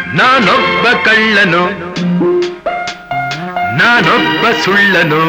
ನಾನೊಬ್ಬ ಕಳ್ಳನು ನಾನೊಬ್ಬ ಸುಳ್ಳನು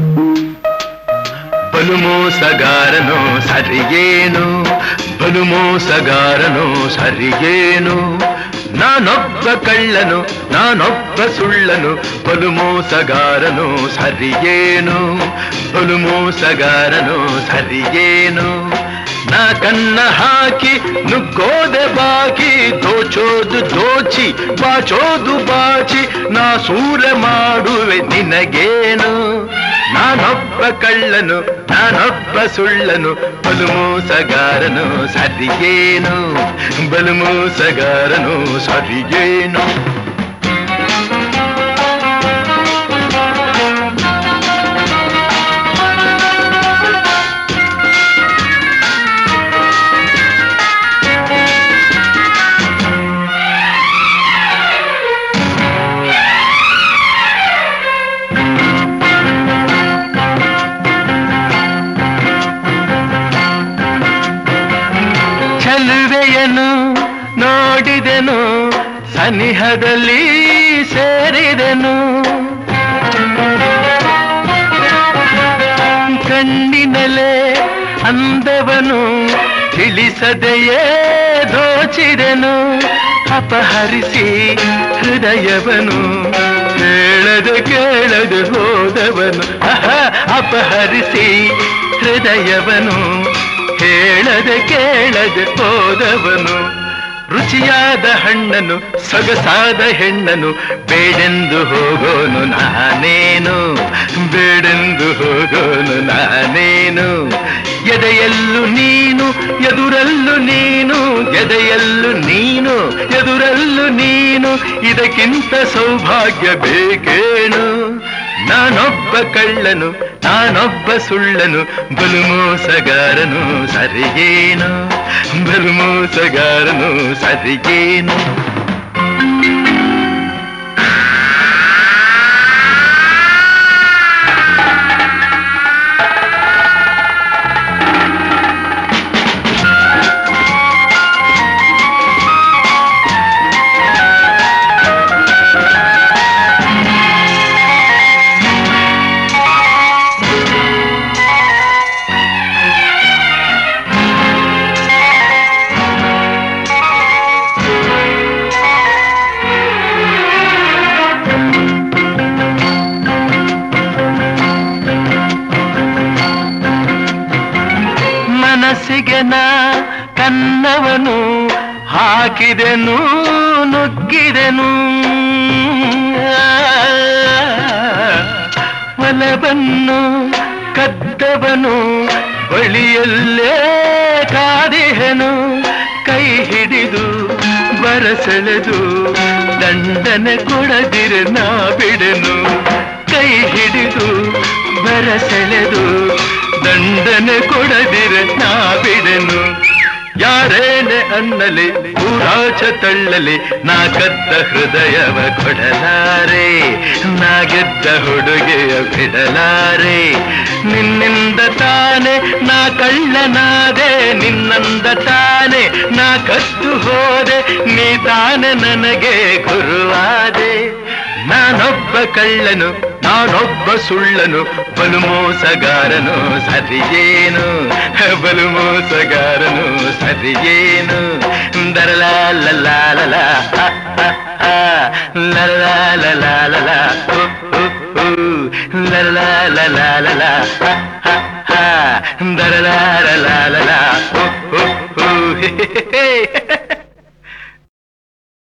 ಬಲು ಮೋಸಗಾರನು ಸರಿಗೇನು ಬಲು ಮೋಸಗಾರನು ಸರಿಗೇನು ನಾನೊಬ್ಬ ಕಳ್ಳನು ನಾನೊಬ್ಬ ಸುಳ್ಳನು ಬಲು ಮೋಸಗಾರನು ಸರಿಗೇನು ಬಲು ಮೋಸಗಾರನು ಸರಿಗೇನು ನಾ ಕನ್ನ ಹಾಕಿ ನುಗ್ಗೋದೆ ಬಾಕಿ ದೋಚೋದು ದೋಚಿ ಬಾಚೋದು ಬಾಚಿ ನಾ ಸೂರ ಮಾಡುವೆ ನಿನಗೇನು ನಾನೊಬ್ಬ ಕಳ್ಳನು ನಾನೊಬ್ಬ ಸುಳ್ಳನು ಬಲು ಮೋಸಗಾರನು ಸರಿಗೇನು ಬಲು ಮೋಸಗಾರನು ಸರಿಗೇನು ಚಲುವೆಯನು ನೋಡಿದೆನು ಸನಿಹದಲ್ಲಿ ಸೇರಿದೆನು ಕಣ್ಣಿನಲೆ ಅಂದವನು ತಿಳಿಸದೆಯೇ ದೋಚಿದೆನು ಅಪಹರಿಸಿ ಹೃದಯವನು ಹೇಳದೆ ಕೇಳದೆ ಹೋದವನು ಅಹ, ಅಪಹರಿಸಿ ಹೃದಯವನು ಹೇಳದೆ ಕೇಳದೆ ಹೋದವನು ರುಚಿಯಾದ ಹಣ್ಣನು ಸೊಗಸಾದ ಹೆಣ್ಣನು ಬೇಡೆಂದು ಹೋಗೋನು ನಾನೇನು ಬೇಡೆಂದು ಹೋಗೋನು ನಾನೇನು ಎದೆಯಲ್ಲು ನೀನು ಎದುರಲ್ಲು ನೀನು ಎದೆಯಲ್ಲು ನೀನು ಎದುರಲ್ಲು ನೀನು ಇದಕ್ಕಿಂತ ಸೌಭಾಗ್ಯ ಬೇಕೇನು ನಾನೊಬ್ಬ ಕಳ್ಳನು ನಾನೊಬ್ಬ ಸುಳ್ಳನು ಬಲು ಮೋಸಗಾರನು ಸರಿಗೇನು ಬಲು ಮೋಸಗಾರನು ಸರಿಗೇನು ಮನಸ್ಸಿಗೆ ನಾ ಕನ್ನವನು ಹಾಕಿದೆನು ನುಗ್ಗಿದೆನು ಒಲವನ್ನು ಕದ್ದವನು ಬಳಿಯಲ್ಲೇ ಕಾದಿಹೆನು ಕೈ ಹಿಡಿದು ಬರಸೆಳೆದು ದಂಡನೆ ಕೊಡದಿರೆ ನಾ ಬಿಡೆನು ಕೈ ಹಿಡಿದು ಬರಸೆಳೆದು ದಂಡನೆ ಕೊಡದಿರೆ ನಾ ಬಿಡೆನು ಯಾರೇನೆ ಅನ್ನಲಿ ಊರಾಚ ತಳ್ಳಲಿ ನಾ ಕದ್ದ ಹೃದಯವ ಕೊಡಲಾರೆ ನಾ ಗೆದ್ದ ಹುಡುಗೆಯ ಬಿಡಲಾರೆ ನಿನ್ನಿಂದ ತಾನೆ ನಾ ಕಳ್ಳನಾದೆ ನಿನ್ನಂದ ತಾನೆ ನಾ ಕದ್ದು ಹೋದೆ ನೀ ತಾನೆ ನನಗೆ ಗುರುವಾದೆ ನಾನೊಬ್ಬ ಕಳ್ಳನು ನಾನೊಬ್ಬ ಸುಳ್ಳನು ಬಲು ಮೋಸಗಾರನು ಸರಿಯೇನು ಬಲು ಮೋಸಗಾರನು ಸರಿಯೇನು ದರಲಾಲಲಾಲಲ ಲಲಾಲಲಾಲಲ ಲಲಾಲಲಾಲಲ ದರಲಾಲಲಾಲಲ